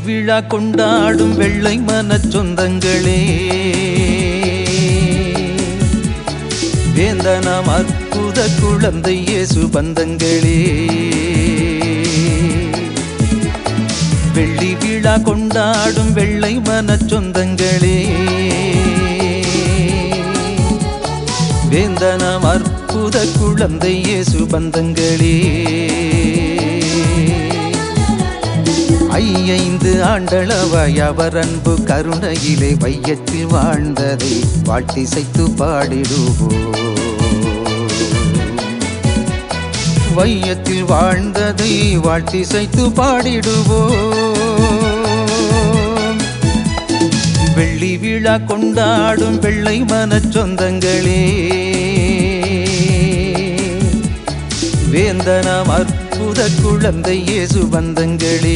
விழா கொண்டாடும் வெள்ளை மனச் சொந்தங்களே வேந்தனாம் அற்புத குழந்தை இயேசு பந்தங்களே வெள்ளி விழா கொண்டாடும் வெள்ளை மனச் சொந்தங்களே வேந்தனாம் அற்புத குழந்தை இயேசு பந்தங்களே ஐயைந்து ஆண்டளவாய் அவர் அன்பு கருணையிலே வையத்தில் வாழ்ந்ததை வாழ்த்திசைத்து பாடிடுவோம் வையத்தில் வாழ்ந்ததை வாழ்த்திசைத்து பாடிடுவோம் வெள்ளி விழா கொண்டாடும் வெள்ளை மனச் சொந்தங்களே வேந்தனாம் அற்புத குழந்தை இயேசு பந்தங்களே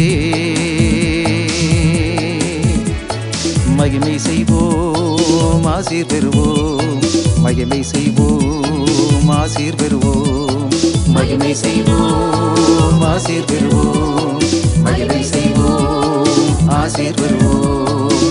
மகிமை செய்வோம் ஆசீர் பெறுவோம் மகிமை செய்வோம் ஆசீர் பெறுவோம் மகிமை செய்வோம் ஆசீர் பெறுவோம் மகிமை செய்வோம் ஆசீர் பெறுவோம்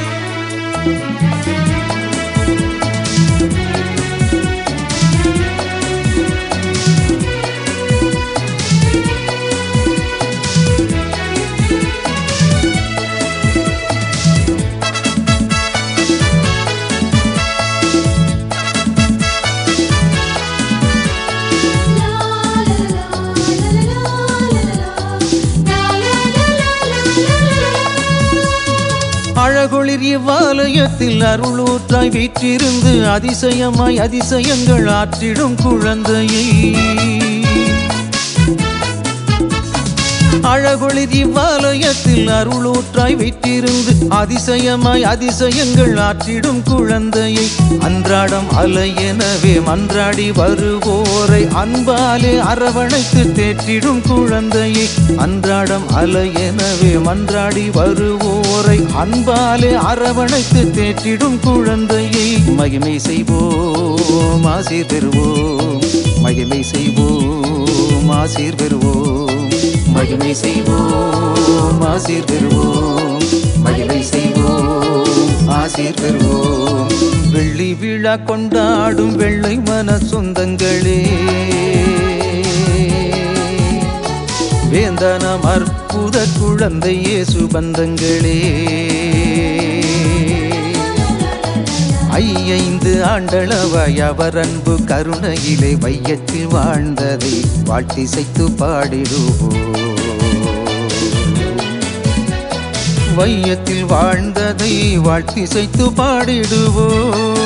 அழகொளிர் இவ்வாலயத்தில் அருளூற்றாய் வீற்றிருந்து அதிசயமாய் அதிசயங்கள் ஆற்றிடும் குழந்தையை அழகொளிர் இவ்வாலயத்தில் அருளூற்றாய் வீற்றிருந்து அதிசயமாய் அதிசயங்கள் ஆற்றிடும் குழந்தையை அன்றாடம் அலை எனவே மன்றாடி வருவோரை அன்பாலே அரவணைத்து தேற்றிடும் குழந்தையை அன்றாடம் அலை எனவே மன்றாடி வருவோரை அன்பாலே அரவணைத்து தேற்றிடும் குழந்தையை மகிமை செய்வோம் ஆசீர் பெறுவோம் மகிமை செய்வோம் ஆசீர் பெறுவோம் மகிமை செய்வோம் ஆசீர் பெறுவோம் மகிமை செய்வோம் ஆசீர் பெறுவோம் வெள்ளி விழா கொண்டாடும் வெள்ளை மன சொந்தங்களே வேந்தனம் அற்புத குழந்தை இயேசு பந்தங்களே ஐயைந்து ஆண்டளவாய் அவர் அன்பு கருணையிலே வையத்தில் வாழ்ந்ததை வாழ்த்திசைத்து பாடிடுவோம் வையத்தில் வாழ்ந்ததை வாழ்த்திசைத்து பாடிடுவோம்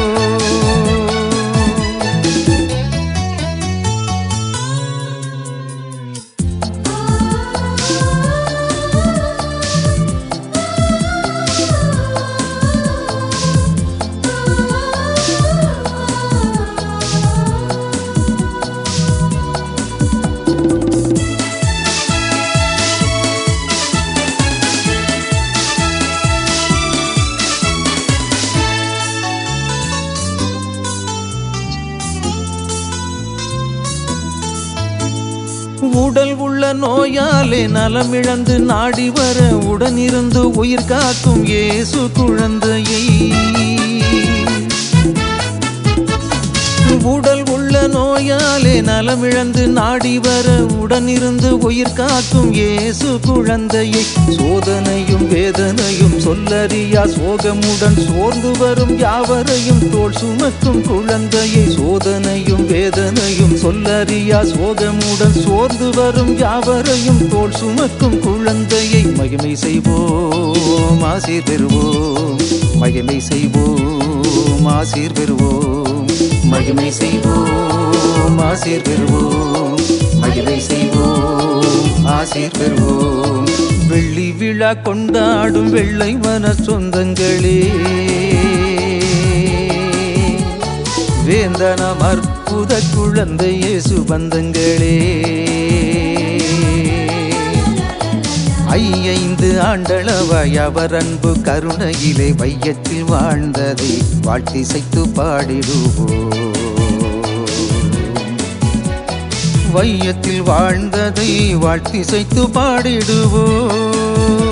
உடல் உள்ள நோயாலே நலமிழந்து நாடி வர உடனிருந்து உயிர் காக்கும் இயேசு குழந்தையை உடல் உள்ள நோயாலே நலமிழந்து நாடி வர உடனிருந்து உயிர் காக்கும் இயேசு குழந்தையை சோதனையும் வேதனையும் சொல்லறியா சோகமுடன் சோர்ந்து வரும் யாவரையும் தோல் சுமக்கும் குழந்தையை சோதனையும் வேதனையும் சொல்லறியா சோகமுடன் சோர்ந்து வரும் யாவரையும் தோல் சுமக்கும் குழந்தையை மகிமை செய்வோம் ஆசீர் பெறுவோம் மகிமை செய்வோம் ஆசீர் பெறுவோம் மகிமை செய்வோம் ஆசீர் பெறுவோம் மகிமை செய்வோம் ஆசீர் பெறுவோம் வெள்ளி விழா கொண்டாடும் வெள்ளை மன சொந்தங்களே வேந்தனம் அற்புத குழந்தை இயேசு பந்தங்களே ஐயைந்து ஆண்டளவாய் அவர் அன்பு கருணையிலே வையத்தில் வாழ்ந்ததை வாழ்த்திசைத்து பாடிடுவோம் வையத்தில் வாழ்ந்ததை வாழ்த்திசைத்து பாடிடுவோம்